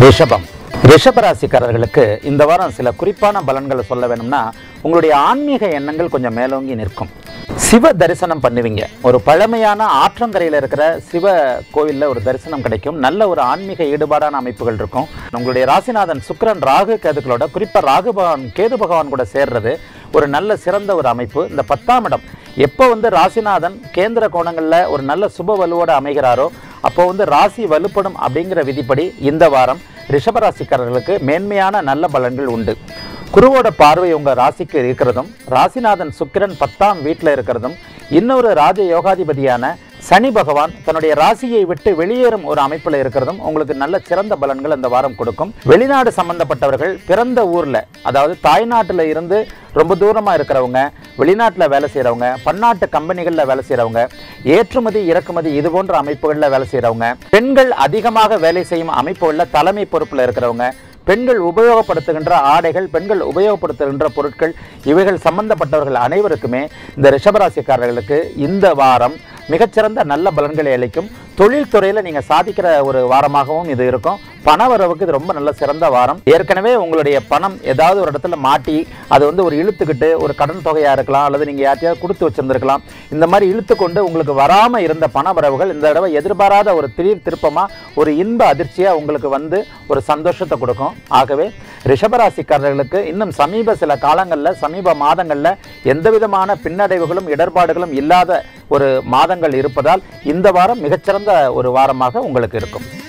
ரிஷபம் ரிஷபராசிக்காரர்களுக்கு இந்த வாரம் சில குறிப்பான பலன்களை சொல்ல வேணும்னா உங்களுடைய ஆன்மீக எண்ணங்கள் கொஞ்சம் மேலோங்கி நிற்கும் சிவ தரிசனம் பண்ணுவீங்க ஒரு பழமையான ஆற்றங்கரையில் இருக்கிற சிவ கோவிலில் ஒரு தரிசனம் கிடைக்கும் நல்ல ஒரு ஆன்மீக ஈடுபாடான அமைப்புகள் இருக்கும் உங்களுடைய ராசிநாதன் சுக்கிரன் ராகு கேதுக்களோட குறிப்பாக ராகு பகவான் கேது பகவான் கூட சேர்றது ஒரு நல்ல சிறந்த ஒரு அமைப்பு இந்த பத்தாம் இடம் எப்போ வந்து ராசிநாதன் கேந்திர கோணங்களில் ஒரு நல்ல சுப வலுவோடு அமைகிறாரோ அப்போ வந்து ராசி வலுப்படும் அப்படிங்கிற விதிப்படி இந்த வாரம் ரிஷபராசிக்காரர்களுக்கு மேன்மையான நல்ல பலன்கள் உண்டு குருவோட பார்வை உங்க ராசிக்கு இருக்கிறதும் ராசிநாதன் சுக்கிரன் பத்தாம் வீட்டில் இருக்கிறதும் இன்னொரு ராஜ யோகாதிபதியான சனி பகவான் தன்னுடைய ராசியை விட்டு வெளியேறும் ஒரு அமைப்பில் இருக்கிறதும் உங்களுக்கு நல்ல சிறந்த பலன்கள் இந்த வாரம் கொடுக்கும் வெளிநாடு சம்பந்தப்பட்டவர்கள் பிறந்த ஊர்ல அதாவது தாய்நாட்டில் இருந்து ரொம்ப தூரமா இருக்கிறவங்க வெளிநாட்டில் வேலை செய்கிறவங்க பன்னாட்டு கம்பெனிகளில் வேலை செய்கிறவங்க ஏற்றுமதி இறக்குமதி இது போன்ற அமைப்புகளில் வேலை செய்கிறவங்க பெண்கள் அதிகமாக வேலை செய்யும் அமைப்புகளில் தலைமை பொறுப்பில் இருக்கிறவங்க பெண்கள் உபயோகப்படுத்துகின்ற ஆடைகள் பெண்கள் உபயோகப்படுத்துகின்ற பொருட்கள் இவைகள் சம்பந்தப்பட்டவர்கள் அனைவருக்குமே இந்த ரிஷபராசிக்காரர்களுக்கு இந்த வாரம் மிகச்சிறந்த நல்ல பலன்களை அளிக்கும் தொழில் துறையில் நீங்கள் சாதிக்கிற ஒரு வாரமாகவும் இது இருக்கும் பண வரவுக்கு இது ரொம்ப நல்ல சிறந்த வாரம் ஏற்கனவே உங்களுடைய பணம் ஏதாவது ஒரு இடத்துல மாட்டி அது வந்து ஒரு இழுத்துக்கிட்டு ஒரு கடன் தொகையாக இருக்கலாம் அல்லது நீங்கள் யார்ட்டையாவது கொடுத்து வச்சிருந்திருக்கலாம் இந்த மாதிரி இழுத்து கொண்டு உங்களுக்கு வராமல் இருந்த பண வரவுகள் இந்த தடவை எதிர்பாராத ஒரு திடீர் திருப்பமாக ஒரு இன்ப அதிர்ச்சியாக உங்களுக்கு வந்து ஒரு சந்தோஷத்தை கொடுக்கும் ஆகவே ரிஷபராசிக்காரர்களுக்கு இன்னும் சமீப சில காலங்களில் சமீப மாதங்களில் எந்த விதமான பின்னடைவுகளும் இடர்பாடுகளும் இல்லாத ஒரு மாதங்கள் இருப்பதால் இந்த வாரம் மிகச்சிறந்த ஒரு வாரமாக உங்களுக்கு இருக்கும்